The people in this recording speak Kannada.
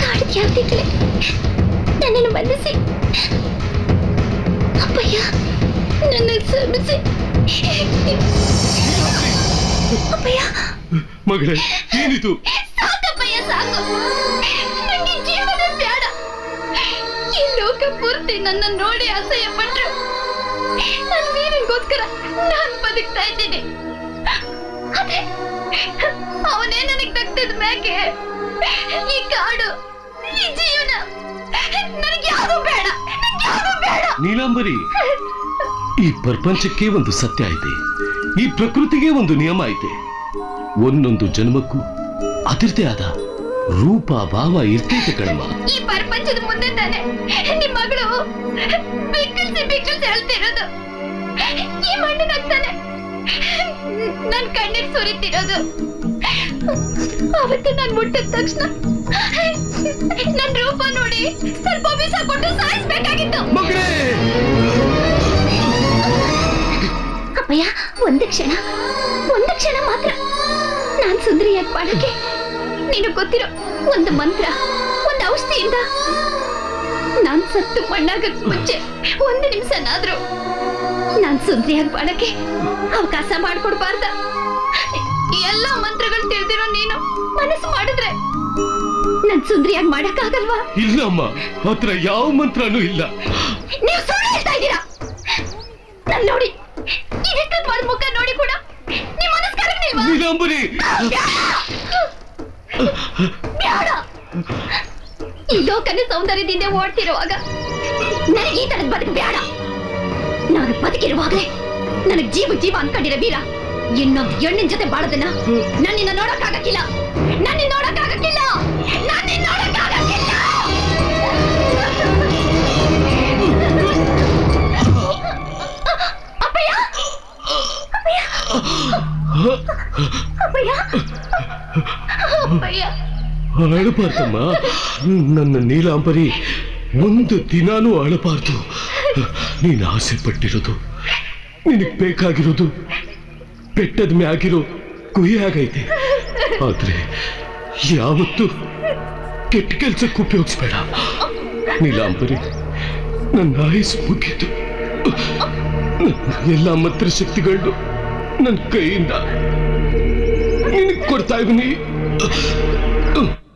ಕಾಡ್ತ್ಯಾವ್ದಿಗ್ಲೆ ನನ್ನನ್ನು ಬಂಧಿಸಿ ಅಪ್ಪಯ್ಯ ನನ್ನ ಕ್ಷಮಿಸಿ ಅಪ್ಪಯ್ಯ ಮಗಳೇ ಏನಿದು ಸಾಕಪ್ಪಯ್ಯ ಸಾಕು ನಂಗೆ ಜೀವನ ಬೇಡ ಈ ಲೋಕ ಪೂರ್ತಿ ನನ್ನ ನೋಡಿ ಅಸಹ್ಯ ಪಟ್ರು ನನ್ನ ವೀರನ್ಗೋಸ್ಕರ ನಾನು ಬದುಕ್ತಾ ಇದ್ದೀನಿ ಆದ್ರೆ ಅವನೇ ನನಗೆ ದಕ್ತದ ಮ್ಯಾಗೆ ಈ ಕಾಡು ಈ ಜೀವನ ನನಗೆ ಯಾವುದು ಬೇಡ ನನಗೆ ಯಾವುದು ಬೇಡ ನೀಲಾಂಬರಿ ಈ ಪ್ರಪಂಚಕ್ಕೆ ಒಂದು ಸತ್ಯ ಐತೆ ಈ ಪ್ರಕೃತಿಗೆ ಒಂದು ನಿಯಮ ಐತೆ ಒಂದೊಂದು ಜನ್ಮಕ್ಕೂ ಅದರದೇ ಆದ ರೂಪ ಭಾವ ಇರ್ತೈತೆ ಕಣಮ್ಮ ಈ ಪ್ರಪಂಚದ ಮುಂದೆ ತಾನೆ ನಿಮ್ ಮಗಳು ಬಿಕ್ಕಳಿಸಿ ಬಿಕ್ಕಳಿಸಿ ಹೇಳ್ತಿರೋದು ಈ ಮಣ್ಣಿನಾಗ್ತಾನೆ ನನ್ ಕಣ್ಣೀರ್ ಸುರಿತಿರೋದು ಅವತ್ತು ನಾನ್ ಮುಟ್ಟಿದ ತಕ್ಷಣ ನನ್ ರೂಪ ನೋಡಿ ಸ್ವಲ್ಪ ಬೀಸ ಕೊಟ್ಟು ಸಾಯಿಸ್ಬೇಕಾಗಿತ್ತು ಅಪ್ಪಯ್ಯ ಒಂದು ಕ್ಷಣ ಒಂದು ಕ್ಷಣ ಮಾತ್ರ ನಾನ್ ಸುಂದರಿಯಾಗಿ ಮಾಡಕ್ಕೆ ನೀನು ಗೊತ್ತಿರೋ ಒಂದು ಮಂತ್ರ ಒಂದು ಔಷಧಿಯಿಂದ ನಾನ್ ಸತ್ತು ಮಣ್ಣಾಗಕ್ ಮುಂಚೆ ಒಂದು ನಿಮಿಷನಾದ್ರೂ ನಾನ್ ಸುಂದರಿಯಾಗಿ ಬಾಳಕ್ಕೆ ಅವಕಾಶ ಮಾಡ್ಕೊಡ್ಬಾರ್ದ ಎಲ್ಲ ಮಂತ್ರಗಳು ತಿಳಿದಿರೋ ನೀನು ಮನಸ್ಸು ಮಾಡಿದ್ರೆ ನನ್ ಸುಂದರಿಯಾಗಿ ಮಾಡಕ್ಕಾಗಲ್ವಾ ಇಲ್ಲಮ್ಮ ಹತ್ರ ಯಾವ ಮಂತ್ರನೂ ಇಲ್ಲ ನೀವು ಸುಳ್ಳು ಹೇಳ್ತಾ ಇದ್ದೀರಾ ನನ್ ನೋಡಿ ಇದಕ್ಕೆ ಮುಖ ನೋಡಿ ಕೂಡ ನಿಮ್ ಮನಸ್ಸು ಕರಗ್ಲಿಲ್ವಾ ನೀಲಾಂಬರಿ ಬೇಡ ಈ ಲೋಕನ ಸೌಂದರ್ಯದಿಂದ ಓಡ್ತಿರುವಾಗ ನನಗೆ ಈ ತರದ ಬದುಕು ಬೇಡ ನಾನು ಬದುಕಿರುವಾಗಲೇ ನನಗೆ ಜೀವ ಜೀವ ಅನ್ಕೊಂಡಿರೋ ವೀರ ಇನ್ನೊಂದು ಹೆಣ್ಣಿನ ಜೊತೆ ಬಾಳದನ್ನ ನನ್ನಿಂದ ನೋಡಕ್ಕಾಗಕ್ಕಿಲ್ಲ ನನ್ನಿಂದ ನೋಡಕ್ಕಾಗಕ್ಕಿಲ್ಲ ನನ್ನಿಂದ ನೋಡಕ್ಕಾಗಕ್ಕಿಲ್ಲ ಅಪ್ಪಯ್ಯ ಅಪ್ಪಯ್ಯ ಅಪ್ಪಯ್ಯ ಅಳಬಾರ್ದಮ್ಮ ನನ್ನ ನೀಲಾಂಬರಿ ಒಂದು ದಿನಾನೂ ಅಳಬಾರ್ದು ನೀನು ಆಸೆ ಪಟ್ಟಿರೋದು ನಿನಗೆ ಬೇಕಾಗಿರೋದು ಬೆಟ್ಟದ ಮ್ಯಾಗಿರೋ ಕುಯ್ಯಾಗೈತೆ ಆದ್ರೆ ಯಾವತ್ತು ಕೆಟ್ಟ ಕೆಲ್ಸಕ್ಕೆ ಉಪಯೋಗಿಸ್ಬೇಡ ನೀಲಾಂಬರಿ ನನ್ನ ಆಯಸ್ಸು ಮುಗಿತು ಎಲ್ಲ ಮಂತ್ರ ಶಕ್ತಿಗಳು ನನ್ನ ಕೈಯಿಂದ ನಿನಗೆ ಕೊಡ್ತಾ ಇದ್ದೀನಿ